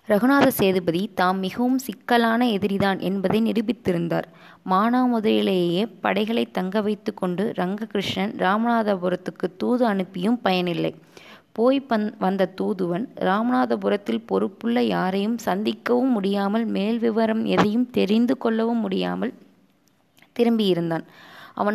ரகுநாத சேதுபதி தாம் மிகவும் சிக்கலான எதிரிதான் என்பதை நிரூபித்திருந்தார். மானாமதுரையிலேயே படைகளை தங்க வைத்துக் கொண்டு ரங்ககிருஷ்ணன் இராமநாதபுரத்துக்குத் தூது அனுப்பியும் பயனில்லை. போய் வந்த தூதுவன் இராமநாதபுரத்தில் பொறுப்புள்ள யாரையும் சந்திக்கவும் முடியாமல் மேல் விவரம் எதையும் தெரிந்து கொள்ளவும் முடியாமல் திரும்பியிருந்தான். அவன்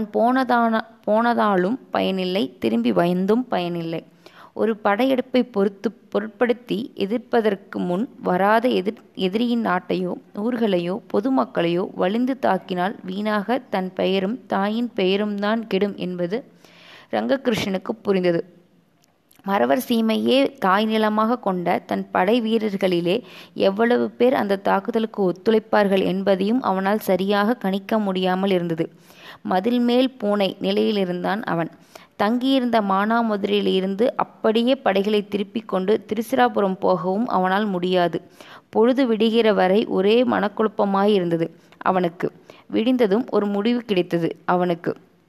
போனதாலும் பயனில்லை திரும்பி வந்தும் பயனில்லை. ஒரு படையெடுப்பைப் பொருட்படுத்தி எதிர்ப்பதற்கு முன் வராத எதிரியின் நாட்டையோ ஊர்களையோ பொது மக்களையோ வலிந்து தாக்கினால் வீணாகத் தன் பெயரும் தாயின் பெயரும்தான் கெடும் என்பது ரங்ககிருஷ்ணனுக்குப் புரிந்தது. மறவர் சீமையே தாய் நிலமாகக் கொண்ட தன் படை வீரர்களிலே எவ்வளவு பேர் அந்தத் தாக்குதலுக்கு ஒத்துழைப்பார்கள் என்பதையும் அவனால் சரியாகக் கணிக்க முடியாமல் இருந்தது. மதில்மேல் பூனை நிலையிலிருந்தான் அவன். தங்கியிருந்த மானாமதுரையிலிருந்து அப்படியே படைகளைத் திருப்பிக் கொண்டு திருச்சிராபுரம் போகவும் அவனால் முடியாது. பொழுது விடிகிற வரை ஒரே மனக்குழப்பமாயிருந்தது அவனுக்கு. விடிந்ததும் ஒரு முடிவு கிடைத்தது அவனுக்கு.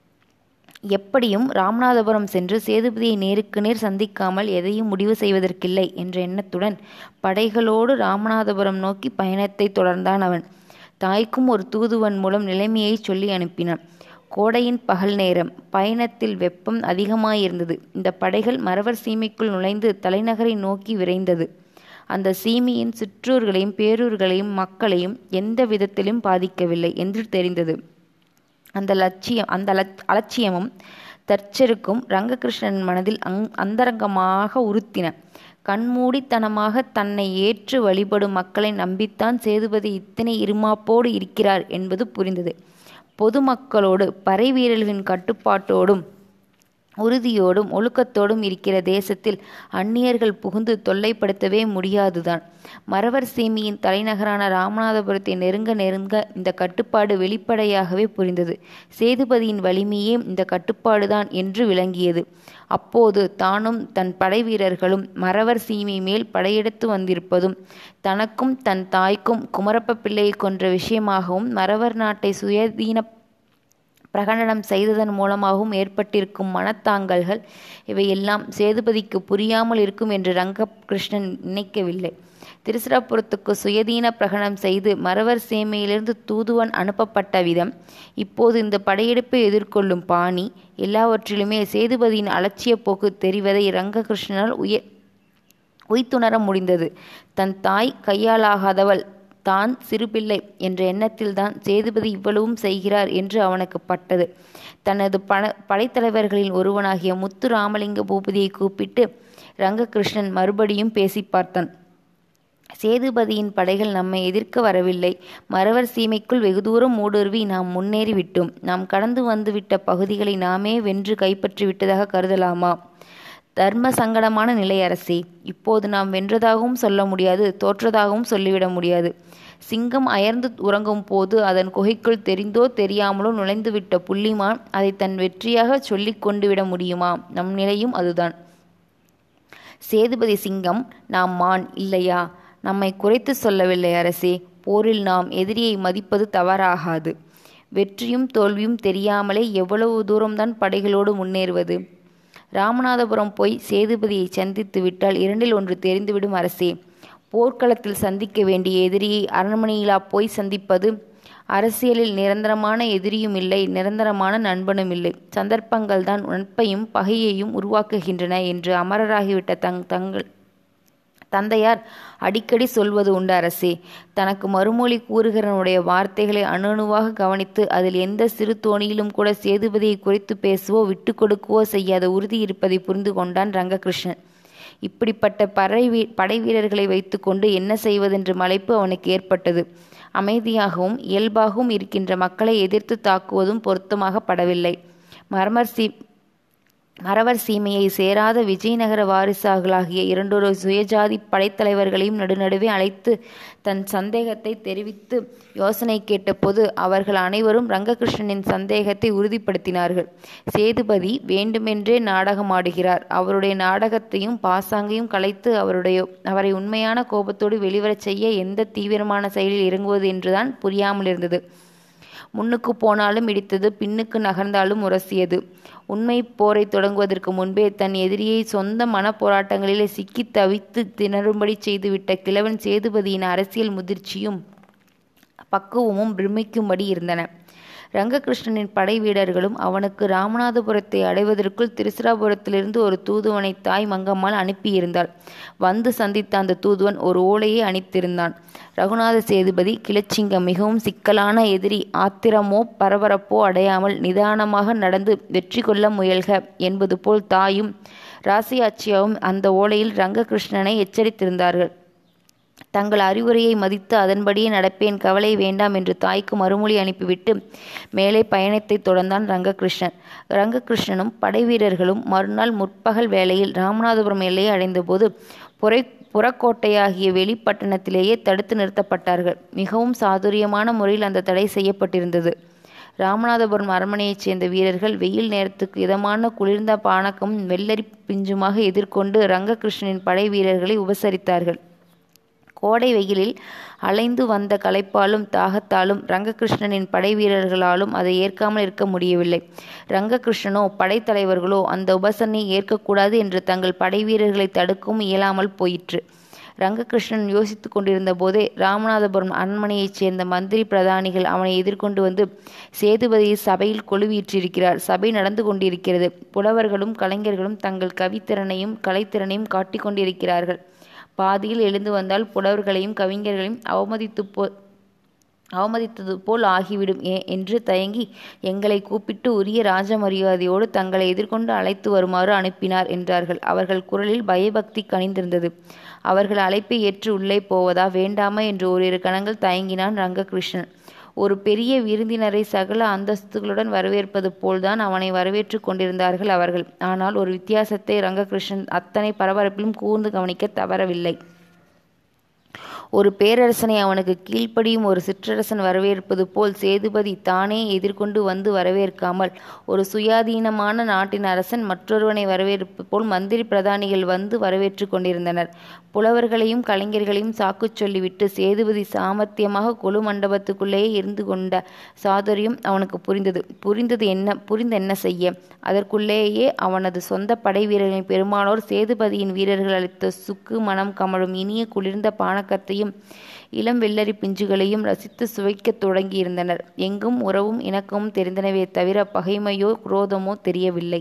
எப்படியும் இராமநாதபுரம் சென்று சேதுபதியை நேருக்கு நேர் சந்திக்காமல் எதையும் முடிவு செய்வதற்கில்லை என்ற எண்ணத்துடன் படைகளோடு இராமநாதபுரம் நோக்கிப் பயணத்தைத் தொடர்ந்தான் அவன். தாய்க்கும் ஒரு தூதுவன் மூலம் நிலைமையைச் சொல்லி அனுப்பினான். கோடையின் பகல் நேரம். பயணத்தில் வெப்பம் அதிகமாயிருந்தது. இந்தப் படைகள் மறவர் சீமைக்குள் நுழைந்து தலைநகரை நோக்கி விரைந்தது. அந்தச் சீமையின் சிற்றூர்களையும் பேரூர்களையும் மக்களையும் எந்த விதத்திலும் பாதிக்கவில்லை என்று தெரிந்தது. அந்த அலட்சியமும் தற்செருக்கும் ரங்ககிருஷ்ணன் மனதில் அந்தரங்கமாக உறுத்தின. கண்மூடித்தனமாகத் தன்னை ஏற்று வழிபடும் மக்களை நம்பித்தான் சேதுபதி இத்தனை இறுமாப்போடு இருக்கிறார் என்பது புரிந்தது. பொது மக்களோடு படைவீரர்களின் கட்டுப்பாட்டோடும் உறுதியோடும் ஒழுக்கத்தோடும் இருக்கிற தேசத்தில் அந்நியர்கள் புகுந்து தொல்லைப்படுத்தவே முடியாதுதான். மறவர் சீமையின் தலைநகரான இராமநாதபுரத்தை நெருங்க நெருங்க இந்தக் கட்டுப்பாடு வெளிப்படையாகவே புரிந்தது. சேதுபதியின் வலிமையே இந்தக் கட்டுப்பாடுதான் என்று விளங்கியது. அப்போது தானும் தன் படைவீரர்களும் மறவர் சீமை மேல் படையெடுத்து வந்திருப்பதும் தனக்கும் தன் தாய்க்கும் குமரப்ப பிள்ளையைக் கொன்ற விஷயமாகவும் மறவர் நாட்டைச் சுயாதீனப் பிரகடனம் செய்ததன் மூலமாகவும் ஏற்பட்டிருக்கும் மனத்தாங்கல்கள் இவையெல்லாம் சேதுபதிக்குப் புரியாமல் இருக்கும் என்று ரங்ககிருஷ்ணன் நினைக்கவில்லை. திருச்சிராபுரத்துக்குச் சுயாதீனப் பிரகடனம் செய்து மறவர் சீமையிலிருந்து தூதுவன் அனுப்பப்பட்ட விதம், இப்போது இந்தப் படையெடுப்பை எதிர்கொள்ளும் பாணி எல்லாவற்றிலுமே சேதுபதியின் அலட்சியப் போக்கு தெரிவதை ரங்ககிருஷ்ணனால் உய்த்துணர முடிந்தது. தன் தாய் கையாலாகாதவள் தான் சிறுபிள்ளை என்ற எண்ணத்தில்தான் சேதுபதி இவ்வளவும் செய்கிறார் என்று அவனுக்குப் பட்டது. தனது படைத்தலைவர்களில் ஒருவனாகிய முத்து இராமலிங்க பூபதியைக் கூப்பிட்டு ரங்ககிருஷ்ணன் மறுபடியும் பேசிப் பார்த்தான். சேதுபதியின் படைகள் நம்மை எதிர்க்க வரவில்லை. மறவர் சீமைக்குள் வெகுதூரம் ஊடுருவி நாம் முன்னேறி விட்டோம். நாம் கடந்து வந்துவிட்ட பகுதிகளை நாமே வென்று கைப்பற்றி விட்டதாகக் கருதலாமா? தர்ம சங்கடமான நிலை அரசே. இப்போது நாம் வென்றதாகவும் சொல்ல முடியாது தோற்றதாகவும் சொல்லிவிட முடியாது. சிங்கம் அயர்ந்து உறங்கும் போது அதன் குகைக்குள் தெரிந்தோ தெரியாமலோ நுழைந்துவிட்ட புள்ளிமான் அதைத் தன் வெற்றியாகச் சொல்லிக் கொண்டுவிட முடியுமா? நம் நிலையும் அதுதான். சேதுபதி சிங்கம் நாம் மான் இல்லையா? நம்மைக் குறைத்துச் சொல்லவில்லை அரசே. போரில் நாம் எதிரியை மதிப்பது தவறாகாது. வெற்றியும் தோல்வியும் தெரியாமலே எவ்வளவு தூரம்தான் படைகளோடு முன்னேறுவது? இராமநாதபுரம் போய் சேதுபதியைச் சந்தித்து விட்டால் இரண்டில் ஒன்று தெரிந்துவிடும் அரசே. போர்க்களத்தில் சந்திக்க வேண்டிய எதிரியை அரண்மனையிலா போய் சந்திப்பது? அரசியலில் நிரந்தரமான எதிரியுமில்லை நிரந்தரமான நண்பனுமில்லை. சந்தர்ப்பங்கள்தான் நட்பையும் பகையையும் உருவாக்குகின்றன என்று அமரராகிவிட்ட தங்கள் தந்தையார் அடிக்கடி சொல்வது உண்டு அரசே. தனக்கு மறுமொழி கூறுகிறவனுடைய வார்த்தைகளை அணு-அணுவாகக் கவனித்து அதில் எந்தச் சிறு தொனியிலும்கூட சேதுபதியைக் குறைத்துப் பேசவோ விட்டுக் கொடுக்கவோ செய்யாத உறுதி இருப்பதைப் புரிந்து கொண்டான் ரங்ககிருஷ்ணன். இப்படிப்பட்ட படைவீரர்களை வைத்துக் கொண்டு என்ன செய்வதென்ற மலைப்பு அவனுக்கு ஏற்பட்டது. அமைதியாகவும் இயல்பாகவும் இருக்கின்ற மக்களை எதிர்த்துத் தாக்குவதும் பொருத்தமாகப் படவில்லை. மறவர் சீமையைச் சேராத விஜயநகர வாரிசுகளாகிய இரண்டொரு சுயஜாதிப் படைத்தலைவர்களையும் நடுநடுவே அழைத்துத் தன் சந்தேகத்தைத் தெரிவித்து யோசனை கேட்டபோது அவர்கள் அனைவரும் ரங்ககிருஷ்ணனின் சந்தேகத்தை உறுதிப்படுத்தினார்கள். சேதுபதி வேண்டுமென்றே நாடகமாடுகிறார். அவருடைய நாடகத்தையும் பாசாங்கையும் கலைத்து அவரை உண்மையான கோபத்தோடு வெளிவரச் செய்ய எந்தத் தீவிரமான செயலில் இறங்குவது என்றுதான் புரியாமலிருந்தது. முன்னுக்கு போனாலும் இடித்தது பின்னுக்கு நகர்ந்தாலும் உரசியது உண்மை போரை தொடங்குவதற்கு முன்பே தன் எதிரியை சொந்த மனப் போராட்டங்களிலே சிக்கித் தவித்து திணறும்படி செய்துவிட்ட கிழவன் சேதுபதியின் அரசியல் முதிர்ச்சியும் பக்குவமும் பிரமிக்கும்படி இருந்தன ரங்ககிருஷ்ணனின் படை வீரர்களும் அவனுக்கு ராமநாதபுரத்தை அடைவதற்குள் திருச்சிராபுரத்திலிருந்து ஒரு தூதுவனை தாய் மங்கம்மாள் அனுப்பியிருந்தாள் வந்து சந்தித்த அந்த தூதுவன் ஒரு ஓலையை அணித்திருந்தான் ரகுநாத சேதுபதி கிளச்சிங்கம் மிகவும் சிக்கலான எதிரி ஆத்திரமோ பரபரப்போ அடையாமல் நிதானமாக நடந்து வெற்றி கொள்ள முயல்க என்பது போல் தாயும் ராசியாச்சியாவும் அந்த ஓலையில் ரங்ககிருஷ்ணனை எச்சரித்திருந்தார்கள் தங்கள் அறிவுரையை மதித்து அதன்படியே நடப்பேன் கவலை வேண்டாம் என்று தாய்க்கு மறுமொழி அனுப்பிவிட்டு மேலே பயணத்தை தொடர்ந்தான் ரங்ககிருஷ்ணன் ரங்ககிருஷ்ணனும் படைவீரர்களும் மறுநாள் முற்பகல் வேளையில் ராமநாதபுரம் எல்லையை அடைந்தபோது புரை புறக்கோட்டையாகிய வெளிப்பட்டணத்திலேயே தடுத்து நிறுத்தப்பட்டார்கள் மிகவும் சாதுரியமான முறையில் அந்த தடை செய்யப்பட்டிருந்தது ராமநாதபுரம் அரண்மனையைச் சேர்ந்த வீரர்கள் வெயில் நேரத்துக்கு இதமான குளிர்ந்த பானக்கமும் வெள்ளரி பிஞ்சுமாக எதிர்கொண்டு ரங்ககிருஷ்ணனின் படை வீரர்களை உபசரித்தார்கள் கோடை வெயிலில் அலைந்து வந்த களைப்பாலும் தாகத்தாலும் ரங்ககிருஷ்ணனின் படை வீரர்களாலும் அதை ஏற்காமல் இருக்க முடியவில்லை ரங்ககிருஷ்ணனோ படைத்தலைவர்களோ அந்த உபசனை ஏற்கக்கூடாது என்று தங்கள் படை வீரர்களை தடுக்கவும் இயலாமல் போயிற்று ரங்ககிருஷ்ணன் யோசித்து கொண்டிருந்த போதே ராமநாதபுரம் அரண்மனையைச் சேர்ந்த மந்திரி பிரதானிகள் அவனை எதிர்கொண்டு வந்து சேதுபதி சபையில் கொழுவீற்றிருக்கிறார் சபை நடந்து கொண்டிருக்கிறது புலவர்களும் கலைஞர்களும் தங்கள் கவித்திறனையும் கலைத்திறனையும் காட்டிக் கொண்டிருக்கிறார்கள் பாதியில் எழுந்து வந்தால் புலவர்களையும் கவிஞர்களையும் அவமதித்து போ அவமதித்தது போல் ஆகிவிடும் ஏ என்று தயங்கி எங்களை கூப்பிட்டு உரிய ராஜ மரியாதையோடு தங்களை எதிர்கொண்டு அழைத்து வருமாறு அனுப்பினார் என்றார்கள் அவர்கள் குரலில் பயபக்தி கனிந்திருந்தது அவர்கள் அழைப்பை ஏற்று உள்ளே போவதா வேண்டாமா என்று ஓரிரு கணங்கள் தயங்கினான் ரங்ககிருஷ்ணன் ஒரு பெரிய விருந்தினரை சகல அந்தஸ்துகளுடன் வரவேற்பது போல்தான் அவனை வரவேற்று கொண்டிருந்தார்கள் அவர்கள் ஆனால் ஒரு வித்தியாசத்தை ரங்ககிருஷ்ணன் அத்தனை பரபரப்பிலும் கூர்ந்து கவனிக்க தவறவில்லை ஒரு பேரரசனை அவனுக்கு கீழ்ப்படியும் ஒரு சிற்றரசன் வரவேற்பது போல் சேதுபதி தானே எதிர்கொண்டு வந்து வரவேற்காமல் ஒரு சுயாதீனமான நாட்டின் அரசன் மற்றொருவனை வரவேற்பது போல் மந்திரி பிரதானிகள் வந்து வரவேற்று கொண்டிருந்தனர் புலவர்களையும் கலைஞர்களையும் சாக்குச் சொல்லிவிட்டு சேதுபதி சாமர்த்தியமாக கொலு மண்டபத்துக்குள்ளேயே இருந்து கொண்ட சாதுரியம் அவனுக்கு புரிந்தது புரிந்தது என்ன புரிந்து என்ன செய்ய அதற்குள்ளேயே அவனது சொந்த படை வீரர்களின் பெரும்பாலோர் சேதுபதியின் வீரர்கள் அளித்த சுக்கு மனம் கமழும் இனிய குளிர்ந்த பானக்கத்தையும் இளம் வெள்ளரி பிஞ்சுகளையும் ரசித்து சுவைக்கத் தொடங்கியிருந்தனர் எங்கும் உறவும் இணக்கமும் தெரிந்தனவே தவிர பகைமையோ குரோதமோ தெரியவில்லை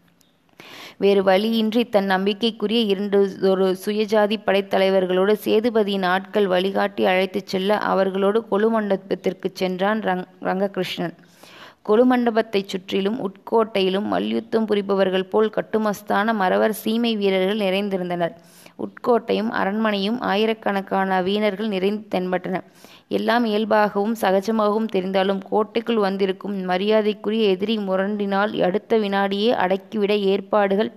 வேறு வழியின்றி தன் நம்பிக்கைக்குரிய இரண்டு ஒரு சுயஜாதி படைத்தலைவர்களோடு சேதுபதியின் ஆட்கள் வழிகாட்டி அழைத்துச் செல்ல அவர்களோடு கொலுமண்டபத்திற்கு சென்றான் ரங் ரங்ககிருஷ்ணன் கொலுமண்டபத்தைச் சுற்றிலும் உட்கோட்டையிலும் மல்யுத்தம் புரிபவர்கள் போல் கட்டுமஸ்தான மறவர் சீமை வீரர்கள் நிறைந்திருந்தனர் உட்கோட்டையும் அரண்மனையும் ஆயிரக்கணக்கான வீணர்கள் நிறைந்து தென்பட்டன எல்லாம் இயல்பாகவும் சகஜமாகவும் தெரிந்தாலும் கோட்டைக்குள் வந்திருக்கும் மரியாதைக்குரிய எதிரி முரண்டினால் அடுத்த வினாடியே அடக்கிவிட ஏற்பாடுகள்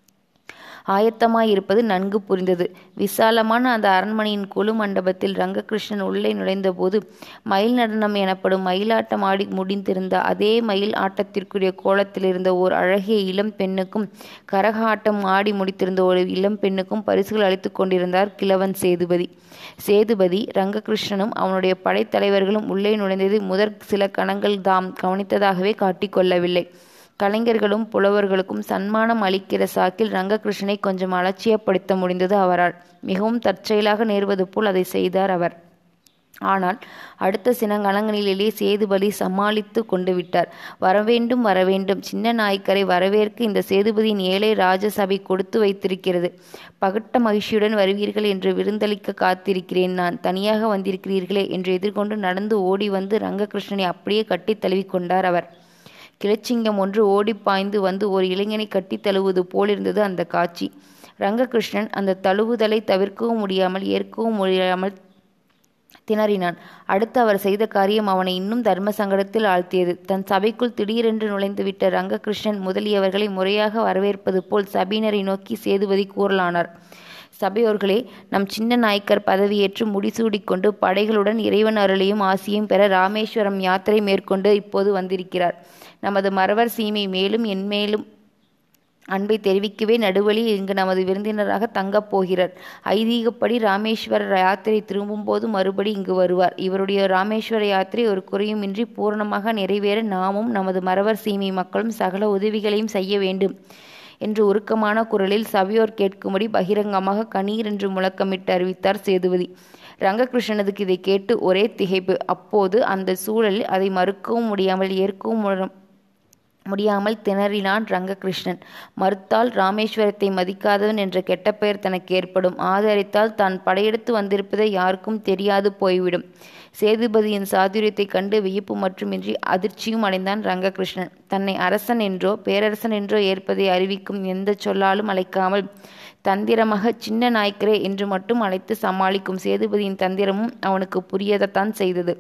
ஆயத்தமாயிருப்பது நன்கு புரிந்தது விசாலமான அந்த அரண்மனையின் கொலு மண்டபத்தில் ரங்ககிருஷ்ணன் உள்ளே நுழைந்தபோது மயில் நடனம் எனப்படும் மயிலாட்டம் ஆடி முடிந்திருந்த அதே மயில் ஆட்டத்திற்குரிய கோலத்தில் இருந்த ஓர் அழகிய இளம் பெண்ணுக்கும் கரக ஆட்டம் ஆடி முடித்திருந்த ஒரு இளம் பெண்ணுக்கும் பரிசுகள் அளித்து கொண்டிருந்தார் கிழவன் சேதுபதி சேதுபதி ரங்ககிருஷ்ணனும் அவனுடைய படைத்தலைவர்களும் உள்ளே நுழைந்தது முதற் சில கணங்கள் தாம் கவனித்ததாகவே காட்டிக்கொள்ளவில்லை கலைஞர்களும் புலவர்களுக்கும் சன்மானம் அளிக்கிற சாக்கில் ரங்ககிருஷ்ணனை கொஞ்சம் அலட்சியப்படுத்த முடிந்தது அவரால் மிகவும் தற்செயலாக நேர்வது போல் அதை செய்தார் அவர் ஆனால் அடுத்த சினங்கலங்களிலேயே சேதுபதி சமாளித்து கொண்டு விட்டார் வரவேண்டும் வரவேண்டும் சின்ன நாய்க்கரை வரவேற்க இந்த சேதுபதியின் ஏழை ராஜசபை கொடுத்து வைத்திருக்கிறது பகட்ட மகிழ்ச்சியுடன் வருவீர்கள் என்று விருந்தளிக்க காத்திருக்கிறேன் நான் தனியாக வந்திருக்கிறீர்களே என்று எதிர்கொண்டு நடந்து ஓடி வந்து ரங்ககிருஷ்ணனை அப்படியே கட்டி தழுவிக்கொண்டார் அவர் கிளச்சிங்கம் ஒன்று ஓடி பாய்ந்து வந்து ஒரு இளைஞனை கட்டி தழுவது போலிருந்தது அந்த காட்சி ரங்ககிருஷ்ணன் அந்த தழுவுதலை தவிர்க்கவும் முடியாமல் ஏற்கவும் முடியாமல் திணறினான் அடுத்து அவர் செய்த காரியம் அவனை இன்னும் தர்ம சங்கடத்தில் ஆழ்த்தியது தன் சபைக்குள் திடீரென்று நுழைந்துவிட்ட ரங்ககிருஷ்ணன் முதலியவர்களை முறையாக வரவேற்பது போல் சபையினரை நோக்கி சேதுபதி கூறலானார் சபையோர்களே நம் சின்ன நாயக்கர் பதவியேற்று முடிசூடிக்கொண்டு படைகளுடன் இறைவன் அருளையும் ஆசியும் பெற ராமேஸ்வரம் யாத்திரை மேற்கொண்டு இப்போது வந்திருக்கிறார் நமது மறவர் சீமை மேலும் என்மேலும் அன்பை தெரிவிக்கவே நடுவழி இங்கு நமது விருந்தினராக தங்கப் போகிறார் ஐதீகப்படி ராமேஸ்வர யாத்திரை திரும்பும்போது மறுபடி இங்கு வருவார் இவருடைய ராமேஸ்வர யாத்திரை ஒரு குறையுமின்றி பூரணமாக நிறைவேற நாமும் நமது மறவர் சீமை மக்களும் சகல உதவிகளையும் செய்ய வேண்டும் என்று உருக்கமான குரலில் சபையோர் கேட்கும்படி பகிரங்கமாக கணீர் என்று முழக்கமிட்டு அறிவித்தார் சேதுபதி ரங்ககிருஷ்ணனுக்கு இதை கேட்டு ஒரே திகைப்பு அப்போது அந்த சூழலில் அதை மறுக்கவும் முடியாமல் ஏற்கவும் முடியாமல் திணறினான் ரங்ககிருஷ்ணன் மறுத்தால் ராமேஸ்வரத்தை மதிக்காதவன் என்ற கெட்ட பெயர் தனக்கு ஏற்படும் ஆதரித்தால் தான் படையெடுத்து வந்திருப்பதை யாருக்கும் தெரியாது போய்விடும் சேதுபதியின் சாதுரியத்தைக் கண்டு வியப்பு மட்டுமின்றி அதிர்ச்சியும் அடைந்தான் ரங்ககிருஷ்ணன் தன்னை அரசன் என்றோ பேரரசன் என்றோ ஏற்பதை அறிவிக்கும் எந்த சொல்லாலும் அழைக்காமல் தந்திரமாக சின்ன நாய்க்கரே என்று மட்டும் அழைத்து சமாளிக்கும் சேதுபதியின் தந்திரமும் அவனுக்கு புரியத்தான் செய்தது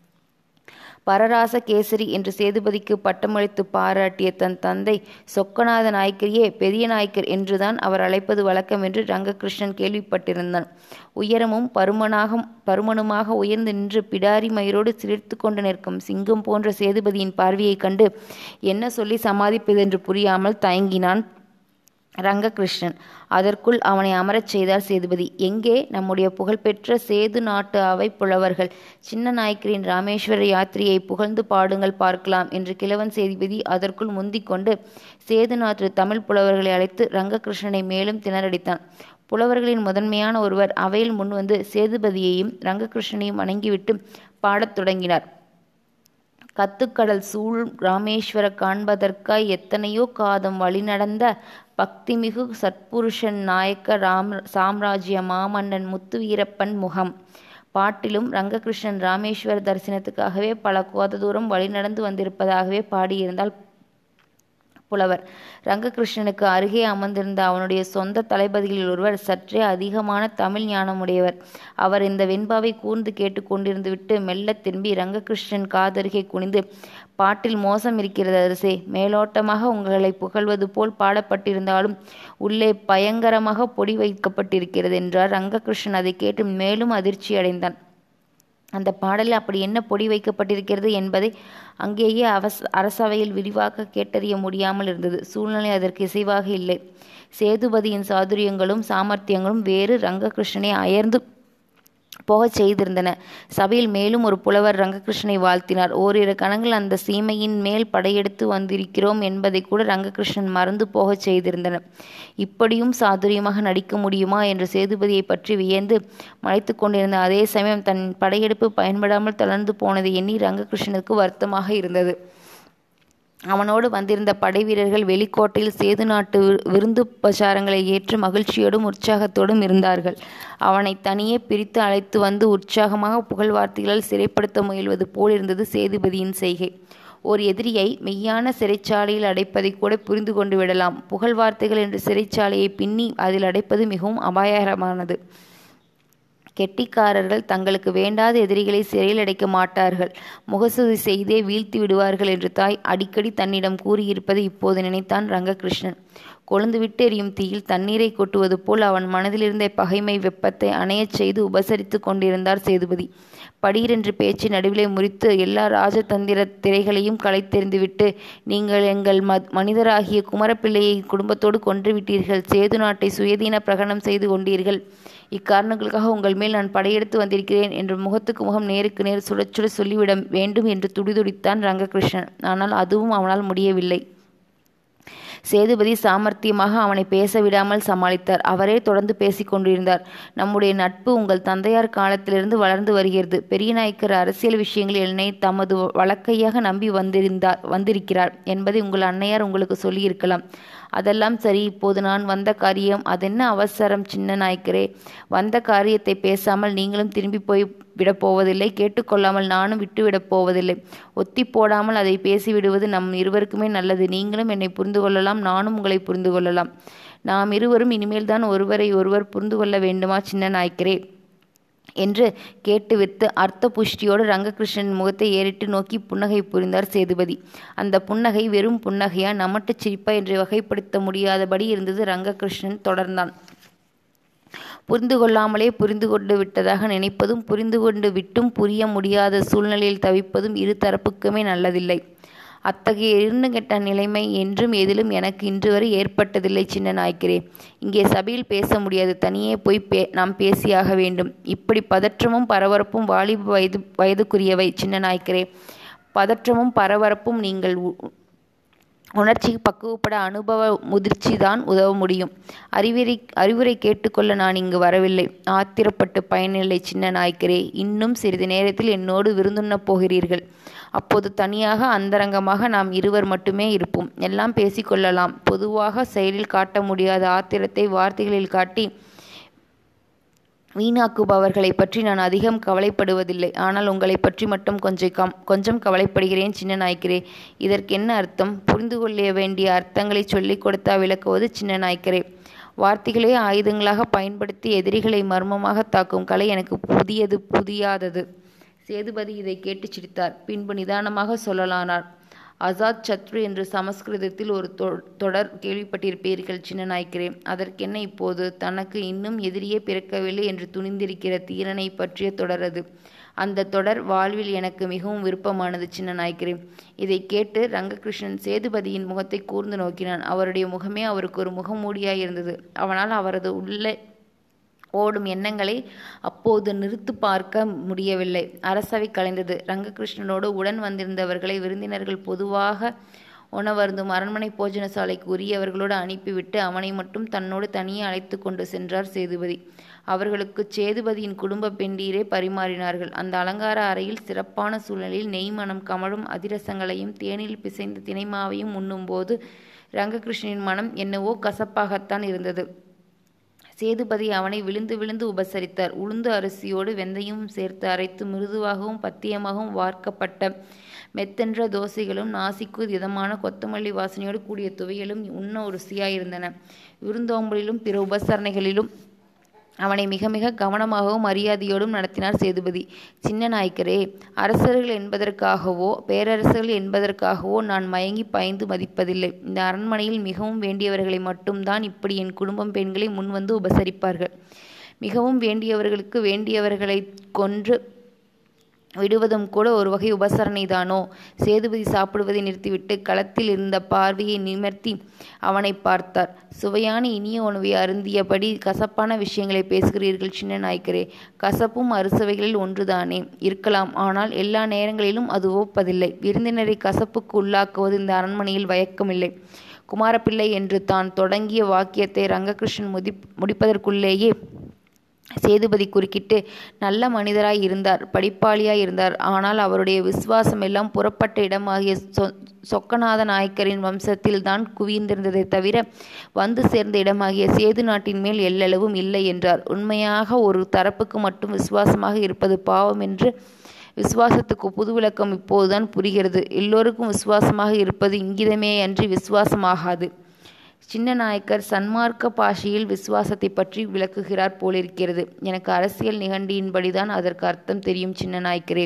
பரராச கேசரி என்று சேதுபதிக்கு பட்டமளித்து பாராட்டிய தன் தந்தை சொக்கநாத நாயக்கரியே பெரிய நாயக்கர் என்றுதான் அவர் அழைப்பது வழக்கம் என்று ரங்ககிருஷ்ணன் கேள்விப்பட்டிருந்தான் உயரமும் பருமனாக பருமனுமாக உயர்ந்து நின்று பிடாரி மயிரோடு சிலிர்த்து கொண்டு நிற்கும் சிங்கம் போன்ற சேதுபதியின் பார்வையைக் கண்டு என்ன சொல்லி சமாதிப்பதென்று புரியாமல் தயங்கினான் ரங்ககிருஷ்ணன் அதற்குள் அவனை அமரச் செய்தார் சேதுபதி எங்கே நம்முடைய புகழ்பெற்ற சேது நாட்டு அவை புலவர்கள் சின்ன நாயக்கரின் ராமேஸ்வர யாத்திரையை புகழ்ந்து பாடுங்கள் பார்க்கலாம் என்று கிழவன் சேதுபதி அதற்குள் முந்திக் கொண்டு சேது நாட்டு தமிழ் புலவர்களை அழைத்து ரங்ககிருஷ்ணனை மேலும் திணறடித்தான் புலவர்களின் முதன்மையான ஒருவர் அவையில் முன்வந்து சேதுபதியையும் ரங்ககிருஷ்ணனையும் வணங்கிவிட்டு பாடத் தொடங்கினார் கத்துக்கடல் சூழ் ராமேஸ்வர காண்பதற்காய் எத்தனையோ காதம் வழிநடந்த பக்திமிகு சத்புருஷன் நாயக்க ராம் சாம்ராஜ்ய மாமன்னன் முத்து வீரப்பன் முகம் பாட்டிலும் ரங்ககிருஷ்ணன் ராமேஸ்வர தரிசனத்துக்காகவே பல கோத தூரம் வழிநடந்து வந்திருப்பதாகவே பாடியிருந்தால் புலவர் ரங்ககிருஷ்ணனுக்கு அருகே அமர்ந்திருந்த அவனுடைய சொந்த தளபதிகளில் ஒருவர் சற்றே அதிகமான தமிழ் ஞானமுடையவர் அவர் இந்த வெண்பாவை கூர்ந்து கேட்டு கொண்டிருந்து விட்டு மெல்லத் திரும்பி ரங்ககிருஷ்ணன் காதருகே குனிந்து பாட்டில் மோசம் இருக்கிறது அரசே மேலோட்டமாக உங்களை புகழ்வது போல் பாடப்பட்டிருந்தாலும் உள்ளே பயங்கரமாக பொடி வைக்கப்பட்டிருக்கிறது என்றார் ரங்ககிருஷ்ணன் அதை கேட்டு மேலும் அதிர்ச்சி அடைந்தான் அந்த பாடலில் அப்படி என்ன பொடி வைக்கப்பட்டிருக்கிறது என்பதை அங்கேயே அவஸ் அரசவையில் விரிவாக கேட்டறிய முடியாமல் இருந்தது சூழ்நிலை அதற்கு இசைவாக இல்லை சேதுபதியின் சாதுரியங்களும் சாமர்த்தியங்களும் வேறு ரங்ககிருஷ்ணனை அயர்ந்து போகச் செய்திருந்தன சபையில் மேலும் ஒரு புலவர் ரங்ககிருஷ்ணனை வாழ்த்தினார் ஓரிரு கணங்கள் அந்த சீமையின் மேல் படையெடுத்து வந்திருக்கிறோம் என்பதை கூட ரங்ககிருஷ்ணன் மறந்து போகச் செய்திருந்தன இப்படியும் சாதுரியமாக நடிக்க முடியுமா என்று சேதுபதியை பற்றி வியந்து மலைத்து கொண்டிருந்த அதே சமயம் தன் படையெடுப்பு பயன்படாமல் தளர்ந்து போனதை எண்ணி ரங்ககிருஷ்ணனுக்கு வருத்தமாக இருந்தது அவனோடு வந்திருந்த படை வீரர்கள் வெளிக்கோட்டையில் சேது நாட்டு விருந்துபசாரங்களை ஏற்று மகிழ்ச்சியோடும் உற்சாகத்தோடும் இருந்தார்கள் அவனை தனியே பிரித்து அழைத்து வந்து உற்சாகமாக புகழ் வார்த்தைகளால் சிறைப்படுத்த முயல்வது போலிருந்தது சேதுபதியின் செய்கை ஓர் எதிரியை மெய்யான சிறைச்சாலையில் அடைப்பதை கூட புரிந்து கொண்டு விடலாம் புகழ் வார்த்தைகள் என்ற சிறைச்சாலையை பின்னி அதில் அடைப்பது மிகவும் அபாயகரமானது கெட்டிக்காரர்கள் தங்களுக்கு வேண்டாத எதிரிகளை சிறையில் அடைக்க மாட்டார்கள் முகசுதி செய்தே வீழ்த்தி விடுவார்கள் என்று தாய் அடிக்கடி தன்னிடம் கூறியிருப்பதை இப்போது நினைத்தான் ரங்ககிருஷ்ணன் கொழுந்துவிட்டு எரியும் தீயில் தண்ணீரை கொட்டுவது போல் அவன் மனதிலிருந்த பகைமை வெப்பத்தை அணையச் செய்து உபசரித்து கொண்டிருந்தார் சேதுபதி படீரென்று பேச்சு நடுவிலே முறித்து எல்லா ராஜதந்திர திரைகளையும் களைத்தெறிந்துவிட்டு நீங்கள் எங்கள் மத் மனிதராகிய குமரப்பிள்ளையை குடும்பத்தோடு கொன்றுவிட்டீர்கள் சேது நாட்டை சுயதீன பிரகடனம் செய்து கொண்டீர்கள் இக்காரணங்களுக்காக உங்கள் மேல் நான் படையெடுத்து வந்திருக்கிறேன் என்று முகத்துக்கு முகம் நேருக்கு நேர் சுட சுட சொல்லிவிட வேண்டும் என்று துடிதுடித்தான் ரங்ககிருஷ்ணன் ஆனால் அதுவும் அவனால் முடியவில்லை சேதுபதி சாமர்த்தியமாக அவனை பேச விடாமல் சமாளித்தார் அவரே தொடர்ந்து பேசிக் கொண்டிருந்தார் நம்முடைய நட்பு உங்கள் தந்தையார் காலத்திலிருந்து வளர்ந்து வருகிறது பெரிய நாயக்கர் அரசியல் விஷயங்களில் என்னை தமது வழக்கையாக நம்பி வந்திருந்தார் வந்திருக்கிறார் என்பதை உங்கள் அன்னையார் உங்களுக்கு சொல்லியிருக்கலாம் அதெல்லாம் சரி இப்போது நான் வந்த காரியம் அதென்ன அவசரம் சின்ன நாயக்கரே வந்த காரியத்தை பேசாமல் நீங்களும் திரும்பி போய் விடப் போவதில்லை கேட்டுக்கொள்ளாமல் நானும் விட்டுவிடப் போவதில்லை ஒத்தி போடாமல் அதை பேசிவிடுவது நம் இருவருக்குமே நல்லது நீங்களும் என்னை புரிந்து கொள்ளலாம் நானும் உங்களை புரிந்து கொள்ளலாம் நாம் இருவரும் இனிமேல் தான் ஒருவரை ஒருவர் புரிந்து கொள்ள வேண்டுமா சின்ன நாயக்கரே என்று கேட்டுவிட்டு அர்த்த புஷ்டியோடு ரங்ககிருஷ்ணன் முகத்தை ஏறிட்டு நோக்கி புன்னகை புரிந்தார் சேதுபதி அந்த புன்னகை வெறும் புன்னகையா நமட்டுச் சிரிப்பா என்று வகைப்படுத்த முடியாதபடி இருந்தது ரங்ககிருஷ்ணன் தொடர்ந்தான் புரிந்து கொள்ளாமலே புரிந்து கொண்டு விட்டதாக நினைப்பதும் புரிந்து கொண்டு விட்டும் புரிய முடியாத சூழ்நிலையில் தவிப்பதும் இரு தரப்புக்குமே நல்லதில்லை அத்தகைய இருண்டுகெட்ட நிலைமை என்றும் எதிலும் எனக்கு இன்று வரை ஏற்பட்டதில்லை சின்ன நாயக்கரே இங்கே சபையில் பேச முடியாது தனியே போய் பே நாம் பேசியாக வேண்டும் இப்படி பதற்றமும் பரபரப்பும் வாலிப வயது வயதுக்குரியவை சின்ன நாயக்கரே பதற்றமும் பரபரப்பும் நீங்கள் உணர்ச்சி பக்குவப்பட அனுபவ முதிர்ச்சி தான் உதவ முடியும் அறிவுரை அறிவுரை கேட்டுக்கொள்ள நான் இங்கு வரவில்லை ஆத்திரப்பட்டு பயனில்லை சின்ன நாய்க்கரே இன்னும் சிறிது நேரத்தில் என்னோடு விருந்துண்ணப் போகிறீர்கள் அப்போது தனியாக அந்தரங்கமாக நாம் இருவர் மட்டுமே இருப்போம் எல்லாம் பேசிக்கொள்ளலாம் பொதுவாக செயலில் காட்ட முடியாத ஆத்திரத்தை வார்த்தைகளில் காட்டி வீணாக்குபவர்களை பற்றி நான் அதிகம் கவலைப்படுவதில்லை ஆனால் உங்களை பற்றி மட்டும் கொஞ்சம் கம் கொஞ்சம் கவலைப்படுகிறேன் சின்ன நாய்க்கரே இதற்கு என்ன அர்த்தம் புரிந்து கொள்ள வேண்டிய அர்த்தங்களை சொல்லிக் கொடுத்தா விளக்குவது சின்ன நாய்க்கரே வார்த்தைகளே ஆயுதங்களாக பயன்படுத்தி எதிரிகளை மர்மமாக தாக்கும் கலை எனக்கு புதியது புதியாதது சேதுபதி இதை கேட்டு சிரித்தார் பின்பு நிதானமாக சொல்லலானார் அசாத் சத்ரு என்று சமஸ்கிருதத்தில் ஒரு தொடர் கேள்விப்பட்டிருப்பீர்கள் சின்ன நாய்க்கிறேன் அதற்கென்ன இப்போது தனக்கு இன்னும் எதிரியே பிறக்கவில்லை என்று துணிந்திருக்கிற தீரனை பற்றிய தொடரது அந்த தொடர் வாழ்வில் எனக்கு மிகவும் விருப்பமானது சின்ன நாய்க்கிறேன் இதை கேட்டு ரங்ககிருஷ்ணன் சேதுபதியின் முகத்தை கூர்ந்து நோக்கினான் அவருடைய முகமே அவருக்கு ஒரு முகமூடியாய் இருந்தது அவனால் அவரது உள்ளே ஓடும் எண்ணங்களை அப்போது நிறுத்து பார்க்க முடியவில்லை அரசவை கலைந்தது ரங்ககிருஷ்ணனோடு உடன் வந்திருந்தவர்களை விருந்தினர்கள் பொதுவாக உணவருந்தும் அரண்மனை போஜனசாலைக்கு உரியவர்களோடு அனுப்பிவிட்டு அவனை மட்டும் தன்னோடு தனியே அழைத்து கொண்டு சென்றார் சேதுபதி அவர்களுக்கு சேதுபதியின் குடும்ப பெண்டீரே பரிமாறினார்கள் அந்த அலங்கார அறையில் சிறப்பான சூழ்நிலையில் நெய் மனம் கமழும் அதிரசங்களையும் தேனில் பிசைந்த தினைமாவையும் உண்ணும்போது ரங்ககிருஷ்ணனின் மனம் என்னவோ கசப்பாகத்தான் இருந்தது சேதுபதி அவனை விழுந்து விழுந்து உபசரித்தார் உளுந்து அரிசியோடு வெந்தயம் சேர்த்து அரைத்து மிருதுவாகவும் பத்தியமாகவும் வார்க்கப்பட்ட மெத்தென்ற தோசைகளும் நாசிக்கு இதமான கொத்தமல்லி வாசனையோடு கூடிய துவையலும் உண்ண ருசியாயிருந்தன விருந்தோம்பலிலும் பிற உபசரணைகளிலும் அவனை மிக மிக கவனமாகவும் மரியாதையோடும் நடத்தினார் சேதுபதி சின்ன நாய்க்கரே அரசர்கள் என்பதற்காகவோ பேரரசர்கள் என்பதற்காகவோ நான் மயங்கி பயந்து மதிப்பதில்லை இந்த அரண்மனையில் மிகவும் வேண்டியவர்களை மட்டும்தான் இப்படி என் குடும்பம் பெண்களை முன்வந்து உபசரிப்பார்கள் மிகவும் வேண்டியவர்களுக்கு வேண்டியவர்களை கொன்று விடுவதும் கூட ஒரு வகை உபசரணைதானோ சேதுபதி சாப்பிடுவதை நிறுத்திவிட்டு களத்தில் இருந்த பார்வையை நிமர்த்தி அவனை பார்த்தார் சுவையான இனிய உணவை அருந்தியபடி கசப்பான விஷயங்களை பேசுகிறீர்கள் சின்ன நாய்க்கரே கசப்பும் அறுசுவைகளில் ஒன்றுதானே இருக்கலாம் ஆனால் எல்லா நேரங்களிலும் அது ஒப்பதில்லை விருந்தினரை கசப்புக்கு உள்ளாக்குவது இந்த அரண்மனையில் வயக்கமில்லை குமாரப்பிள்ளை என்று தான் தொடங்கிய வாக்கியத்தை ரங்ககிருஷ்ணன் முடி முடிப்பதற்குள்ளேயே சேதுபதி குறுக்கிட்டு நல்ல மனிதராய் இருந்தார் படிப்பாளியாய் இருந்தார் ஆனால் அவருடைய விசுவாசம் எல்லாம் புறப்பட்ட இடமாகிய சொ சொக்கநாத நாயக்கரின் வம்சத்தில் தான் குவிந்திருந்ததை தவிர வந்து சேர்ந்த இடமாகிய சேது நாட்டின் மேல் எல்லளவும் இல்லை என்றார் உண்மையாக ஒரு தரப்புக்கு மட்டும் விசுவாசமாக இருப்பது பாவம் என்று விசுவாசத்துக்கு புது விளக்கம் இப்போதுதான் புரிகிறது எல்லோருக்கும் விசுவாசமாக இருப்பது இங்கிதமே அன்றி விசுவாசமாகாது சின்ன நாயக்கர் சன்மார்க்க பாஷையில் விசுவாசத்தை பற்றி விளக்குகிறார் போலிருக்கிறது எனக்கு அரசியல் நிகண்டியின்படிதான் அதற்கு அர்த்தம் தெரியும் சின்ன நாயக்கரே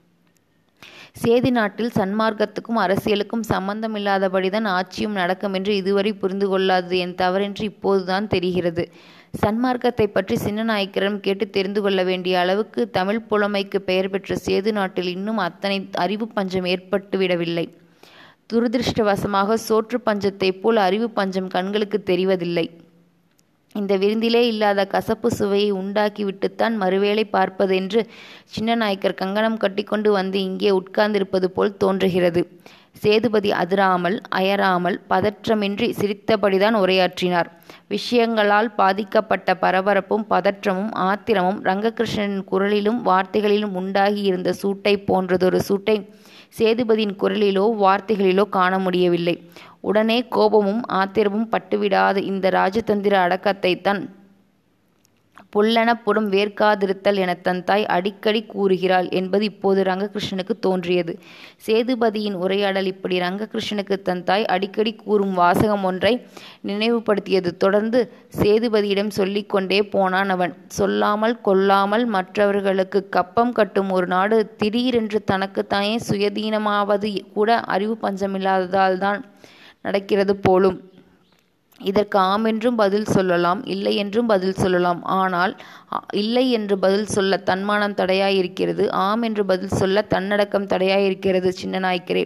சேதி நாட்டில் சன்மார்க்கத்துக்கும் அரசியலுக்கும் சம்பந்தமில்லாதபடிதான் ஆட்சியும் நடக்கும் என்று இதுவரை புரிந்து கொள்ளாதது என் தவறென்று இப்போதுதான் தெரிகிறது சன்மார்க்கத்தை பற்றி சின்ன நாயக்கரிடம் கேட்டு தெரிந்து கொள்ள வேண்டிய அளவுக்கு தமிழ் புலமைக்கு பெயர் பெற்ற சேது நாட்டில் இன்னும் அத்தனை அறிவு பஞ்சம் ஏற்பட்டுவிடவில்லை துரதிருஷ்டவசமாக சோற்று பஞ்சத்தைப் போல் அறிவு பஞ்சம் கண்களுக்கு தெரிவதில்லை இந்த விருந்திலே இல்லாத கசப்பு சுவையை உண்டாக்கிவிட்டுத்தான் மறுவேளை பார்ப்பதென்று சின்ன நாயக்கர் கங்கணம் கட்டிக்கொண்டு வந்து இங்கே உட்கார்ந்திருப்பது போல் தோன்றுகிறது சேதுபதி அதிராமல் அயராமல் பதற்றமின்றி சிரித்தபடிதான் உரையாற்றினார் விஷயங்களால் பாதிக்கப்பட்ட பரபரப்பும் பதற்றமும் ஆத்திரமும் ரங்ககிருஷ்ணனின் குரலிலும் வார்த்தைகளிலும் உண்டாகி இருந்த சூட்டை போன்றதொரு சூட்டை சேதுபதியின் குரலிலோ வார்த்தைகளிலோ காண முடியவில்லை உடனே கோபமும் ஆத்திரமும் பட்டுவிடாத இந்த ராஜதந்திர அடக்கத்தை தான் புல்லெனப்படும் வேர்க்காதிருத்தல் என தன் தாய் அடிக்கடி கூறுகிறாள் என்பது இப்போது ரங்ககிருஷ்ணனுக்கு தோன்றியது சேதுபதியின் உரையாடல் இப்படி ரங்ககிருஷ்ணனுக்கு தன் தாய் அடிக்கடி கூறும் வாசகம் ஒன்றை நினைவுபடுத்தியது தொடர்ந்து சேதுபதியிடம் சொல்லிக்கொண்டே போனான் அவன் சொல்லாமல் கொல்லாமல் மற்றவர்களுக்கு கப்பம் கட்டும் ஒரு நாடு திடீரென்று தனக்குத்தானே சுயதீனமாவது கூட அறிவு பஞ்சமில்லாததால் தான் நடக்கிறது போலும் இதற்கு ஆம் என்றும் பதில் சொல்லலாம் இல்லை என்றும் பதில் சொல்லலாம் ஆனால் இல்லை என்று பதில் சொல்ல தன்மானம் தடையாயிருக்கிறது ஆம் என்று பதில் சொல்ல தன்னடக்கம் தடையாயிருக்கிறது சின்ன நாய்க்கரே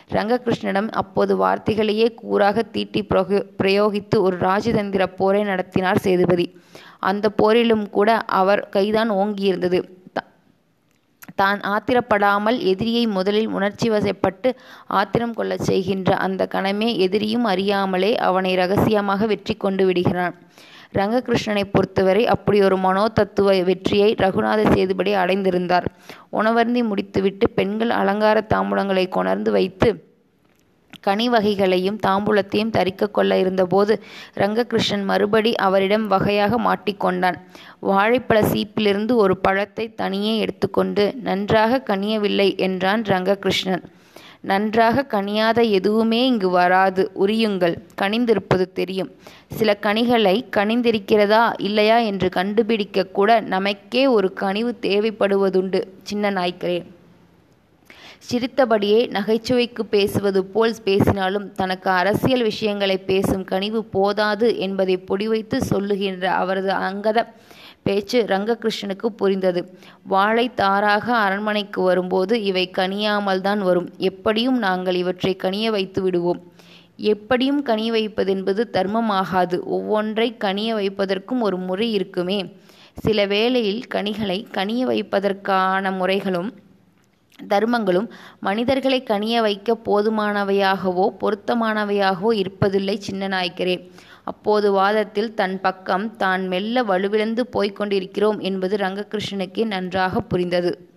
ரங்ககிருஷ்ணனிடம் அப்போது வார்த்தைகளையே கூறாக தீட்டி பிரயோ பிரயோகித்து ஒரு ராஜதந்திர போரை நடத்தினார் சேதுபதி அந்த போரிலும் கூட அவர் கைதான் ஓங்கியிருந்தது தான் ஆத்திரப்படாமல் எதிரியை முதலில் உணர்ச்சி வசப்பட்டு ஆத்திரம் கொள்ளச் செய்கின்ற அந்த கணமே எதிரியும் அறியாமலே அவனை ரகசியமாக வெற்றி கொண்டு விடுகிறான் ரங்ககிருஷ்ணனை பொறுத்தவரை அப்படி ஒரு மனோதத்துவ வெற்றியை ரகுநாத சேதுபதி அடைந்திருந்தார் உணவருந்தி முடித்துவிட்டு பெண்கள் அலங்கார தாம்பூலங்களை கொணர்ந்து வைத்து கனி வகைகளையும் தாம்பூலத்தையும் தரிக்க கொள்ள இருந்தபோது ரங்ககிருஷ்ணன் மறுபடி அவரிடம் வகையாக மாட்டிக்கொண்டான் வாழைப்பழ சீப்பிலிருந்து ஒரு பழத்தை தனியே எடுத்துக்கொண்டு நன்றாக கனியவில்லை என்றான் ரங்ககிருஷ்ணன் நன்றாக கனியாத எதுவுமே இங்கு வராது உரியுங்கள் கனிந்திருப்பது தெரியும் சில கனிகளை கனிந்திருக்கிறதா இல்லையா என்று கண்டுபிடிக்க கூட நமக்கே ஒரு கனிவு தேவைப்படுவதுண்டு சின்ன நாய்க்களே சிரித்தபடியே நகைச்சுவைக்கு பேசுவது போல் பேசினாலும் தனக்கு அரசியல் விஷயங்களை பேசும் கனிவு போதாது என்பதை பொடிவைத்து சொல்லுகின்ற அவரது அங்கத பேச்சு ரங்ககிருஷ்ணனுக்கு புரிந்தது வாழை தாராக அரண்மனைக்கு வரும்போது இவை கனியாமல் தான் வரும் எப்படியும் நாங்கள் இவற்றை கனிய வைத்து விடுவோம் எப்படியும் கனிய வைப்பதென்பது தர்மமாகாது ஒவ்வொன்றை கனிய வைப்பதற்கும் ஒரு முறை இருக்குமே சில வேளையில் கனிகளை கனிய வைப்பதற்கான முறைகளும் தர்மங்களும் மனிதர்களை கனிய வைக்க போதுமானவையாகவோ பொருத்தமானவையாகவோ இருப்பதில்லை சின்ன நாயக்கரே அப்போது வாதத்தில் தன் பக்கம் தான் மெல்ல வலுவிழந்து போய்க் கொண்டிருக்கிறோம் என்பது ரங்ககிருஷ்ணனுக்கே நன்றாக புரிந்தது